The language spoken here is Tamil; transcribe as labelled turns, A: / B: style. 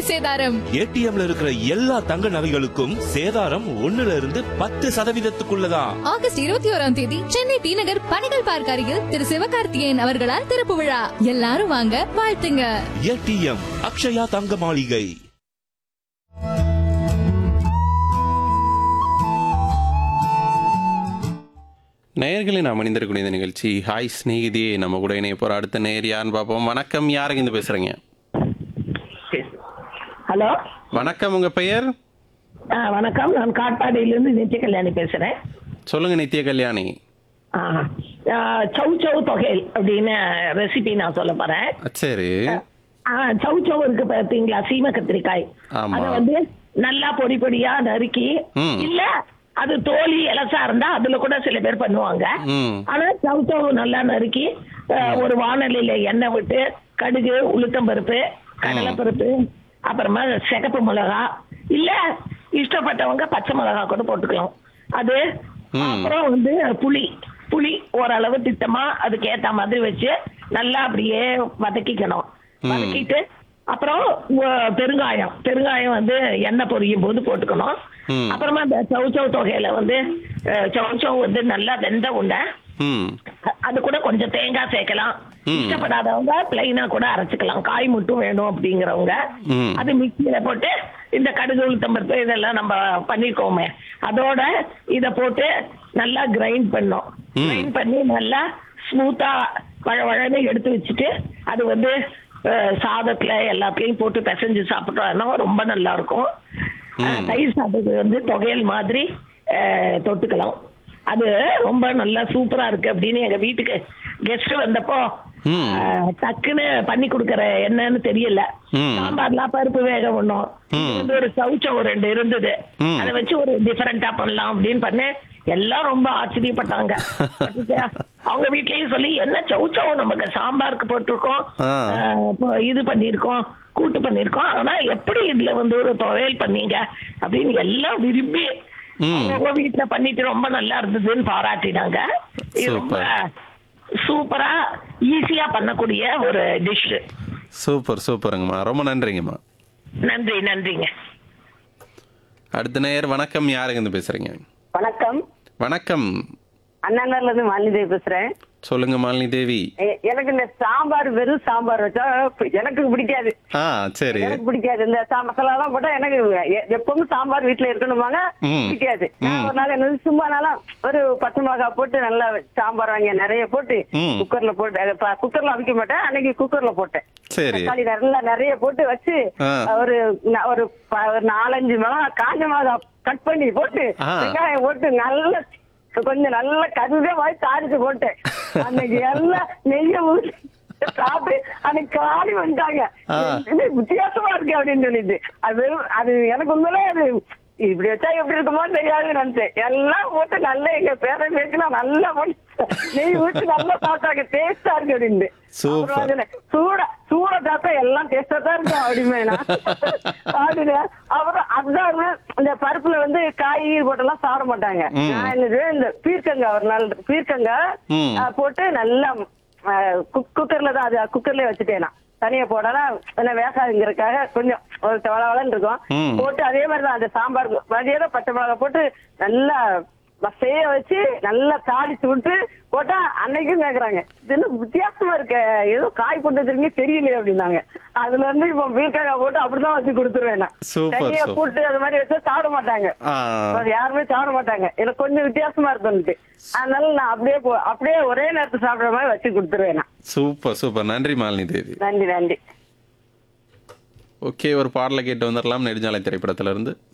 A: சேதாரம்
B: ஏடிஎம்ல இருக்கிற எல்லா தங்க நகைகளுக்கும் சேதாரம் ஒண்ணுல இருந்து பத்து சதவீதத்துக்குள்ளதான்
A: ஆகஸ்ட் இருபத்தி ஓராம் தேதி சென்னை டி நகர் பணிகள் பார்க் அருகில் திரு சிவகார்த்திகேயன் அவர்களால் திறப்பு விழா எல்லாரும் வாங்க வாழ்த்துங்க
B: ஏடிஎம் அக்ஷயா தங்க மாளிகை
C: நேயர்களை நாம் அணிந்திருக்கக்கூடிய இந்த நிகழ்ச்சி ஹாய் ஸ்நேகிதியே நம்ம கூட இணைய போற அடுத்த நேயர் யாருன்னு பார்ப்போம் வணக்கம் யாருங்க இருந்து பேசுறீங்க
D: ஹலோ
C: வணக்கம் உங்க பெயர்
D: ஆ, வணக்கம் நான் காட்பாடியிலிருந்து நித்திய கல்யாணி பேசுறேன்
C: சொல்லுங்க நித்ய கல்யாணி
D: ஆ, ஆ, சௌ சௌ தொகைல் அப்படின்னு ரெசிபி நான் சொல்ல போறேன்
C: சரி
D: ஆ, சௌ சௌ இருக்கு பார்த்தீங்களா சீம கத்திரிக்காய்
C: ஆமா.
D: அதை வந்து நல்லா பொடி பொடியா நறுக்கி
C: ம்.
D: இல்ல அது தோலி இலசா இருந்தா அதுல கூட சில பேர் பண்ணுவாங்க
C: ம்
D: ஆனா சௌ சௌ நல்லா நறுக்கி ஆ, ஒரு வானலியில எண்ணெய் விட்டு கடுகு உளுத்தம்பருப்பு கடலைப்பருப்பு அப்புறமா சிகப்பு மிளகா இல்ல இஷ்டப்பட்டவங்க பச்சை மிளகா கூட போட்டுக்கலாம் அது
C: ம்.
D: அப்புறம் வந்து புளி புளி ஓரளவு திட்டமா அதுக்கு ஏத்த மாதிரி வச்சு நல்லா அப்படியே வதக்கிக்கணும்
C: ம்.
D: வதக்கிட்டு அப்புறம் உ- பெருங்காயம் பெருங்காயம் வந்து எண்ணெய் பொரியும் போது போட்டுக்கணும்
C: ம்.
D: அப்புறமா இந்த சௌ தொகையில வந்து அஹ், சௌ வந்து நல்லா வெந்த உண்டை
C: ம்
D: அ- அது கூட கொஞ்சம் தேங்காய் சேர்க்கலாம்
C: ம்.
D: இஷ்டப்படாதவங்க பிளைனா கூட அரைச்சுக்கலாம் காய் மட்டும் வேணும் அப்படிங்கிறவங்க
C: ம்.
D: அது மிக்சியில போட்டு இந்த கடுகு உளுத்தம்பருப்பு இதெல்லாம் நம்ம பண்ணிருக்கோமே அதோட இத போட்டு நல்லா கிரைண்ட் பண்ணோம்
C: ம்.
D: கிரைண்ட் பண்ணி நல்லா ஸ்மூத்தா வழவழன்னு எடுத்து வச்சுட்டு அது வந்து அஹ், சாதத்துல எல்லாத்தையும் போட்டு பிசைஞ்சு சாப்பிட்டோம்னா ரொம்ப நல்லா இருக்கும் அஹ், தயிர் சாதத்துக்கு வந்து தொகையல் மாதிரி அஹ், தொட்டுக்கலாம் அது ரொம்ப நல்லா சூப்பரா இருக்கு அப்படின்னு எங்க வீட்டுக்கு கெஸ்ட் வந்தப்போ
C: ம்.
D: அஹ், டக்குன்னு பண்ணி கொடுக்கற என்னன்னு தெரியல
C: ம்.
D: சாம்பார்லாம் பருப்பு வேக ஒண்ணும் இது வந்து ஒரு சவுச்சம் ஒரு ரெண்டு இருந்தது
C: ம்.
D: அதை வச்சு ஒரு டிஃபரெண்டா பண்ணலாம் அப்படின்னு பண்ணேன் எல்லாம் ரொம்ப ஆச்சரியப்பட்டாங்க பாத்தீங்களா? அவங்க வீட்லயும் சொல்லி என்ன சவுச்சவ் நமக்கு சாம்பாருக்கு போட்டிருக்கோம்
C: ஆ.
D: அஹ், இப்போ இது பண்ணிருக்கோம் கூட்டு பண்ணிருக்கோம் ஆனா எப்படி இதுல வந்து ஒரு துவையல் பண்ணீங்க அப்படின்னு எல்லாம் விரும்பி
C: ம்.
D: அவங்க வீட்டுல பண்ணிட்டு ரொம்ப நல்லா இருந்ததுன்னு பாராட்டினாங்க இது ரொம்ப சூப்பரா ஈஸியா பண்ணக்கூடிய ஒரு டிஷ்
C: சூப்பர் சூப்பருங்கம்மா ரொம்ப நன்றிங்கம்மா
D: நன்றி நன்றிங்க
C: அடுத்த நேயர் வணக்கம் யாருங்க இருந்து பேசுறீங்க
E: வணக்கம்
C: வணக்கம்
E: அண்ணாநகர்ல இருந்து மாலினி பேசுறேன்
C: சொல்லுங்க மாலினி தேவி
E: எ- எனக்கு இந்த சாம்பார் வெறும் சாம்பார் வச்சா பி- எனக்கு பிடிக்காது
C: ஆ சரி
E: எனக்கு பிடிக்காது இந்த சா- மசாலா எல்லாம் போட்டா எனக்கு எ- எப்பவும் சாம்பார் வீட்டுல இருக்கணுமாங்க
C: ம்.
E: பிடிக்காது நான்
C: ம்.
E: ஒரு நாள் என்ன சும்மா நாளா ஒரு பச்சை மிளகாய் போட்டு நல்லா சாம்பார் வாங்கி நிறைய போட்டு
C: ம்.
E: குக்கர்ல போட்டு அது ப- குக்கர்ல அவிக்க மாட்டேன் அன்னைக்கு குக்கர்ல போட்டேன்
C: சரி
E: தக்காளி நல்லா நிறைய போட்டு வச்சு
C: ஆ.
E: ஒரு ந- ஒரு ப- ஒரு நாலஞ்சு மிளகா காஞ்ச மிளகா கட் பண்ணி போட்டு
C: ஆ.
E: வெங்காயம் போட்டு நல்ல கொஞ்சம் நல்ல கருவே வாங்கி தாளிச்சு போட்டேன் அன்னைக்கு எல்லாம் நெய்ய ஊத்தி சாப்பிட்டு அன்னைக்கு காலி வந்துட்டாங்க
C: ஆ.
E: இது வித்தியாசமா இருக்கு அப்படின்னு சொல்லிட்டு அது வெறும் அது எனக்கு உண்மையிலே அது இப்படி வச்சா எப்படி இருக்குமோ தெரியாதுன்னு நினைச்சேன் எல்லாம் போட்டு நல்லா எங்க பேர பேசலாம் நல்லா போட்டு நெய் ஊத்தி நல்லா சாப்பிட்டாங்க டேஸ்டா இருக்கு அப்படின்னு
C: Super.
E: அப்புறம் அதுல சூட சூட சாப்பிட்டா எல்லாம் டேஸ்டா தான் இருக்கும் அப்படிமே அப்படின்னு அப்புறம் அதான் இந்த பருப்புல வந்து காய் போட்டெல்லாம் சாப்பிட மாட்டாங்க
C: ம்.
E: நான் என்னது இந்த பீர்க்கங்காய் ஒரு நாள் பீர்க்கங்காய்
C: ம்.
E: ஆ, போட்டு நல்லா குக்கர்ல தான் அது குக்கர்லயே வச்சுட்டேன் நான் தனியா போடலாம் என்ன வேகாதுங்கிறதுக்காக கொஞ்சம் ஒரு வளவளன்னு
C: ம்.
E: இருக்கும் போட்டு அதே மாதிரி தான் அந்த சாம்பார் மதியம் பச்சை மிளகாய் போட்டு நல்லா செய்ய வச்சு நல்லா தாளிச்சு விட்டு போட்டா அன்னைக்கும் கேக்குறாங்க இது என்ன வித்தியாசமா இருக்க ஏதோ காய் போட்டு வச்சிருக்கீங்க தெரியலையே அப்படின்னாங்க அதுல இருந்து இப்போ பீர்க்கங்காய் போட்டு அப்படிதான் வச்சு கொடுத்துருவேன் நான்
C: Super,
E: தனியா
C: super.
E: போட்டு அது மாதிரி வச்சா சாப்பிட மாட்டாங்க
C: ஆ
E: அது யாருமே சாப்பிட மாட்டாங்க எனக்கு கொஞ்சம் வித்தியாசமா இருக்குன்ட்டு அதனால நான் அப்படியே போ- அப்படியே ஒரே நேரத்துல சாப்பிடுற மாதிரி வச்சு கொடுத்துருவேன் நான்
C: சூப்பர் சூப்பர் நன்றி மாலினி தேவி
E: நன்றி நன்றி
C: ஓகே ஒரு பாடலை கேட்டு வந்துடலாம் நெடுஞ்சாலை திரைப்படத்துல இருந்து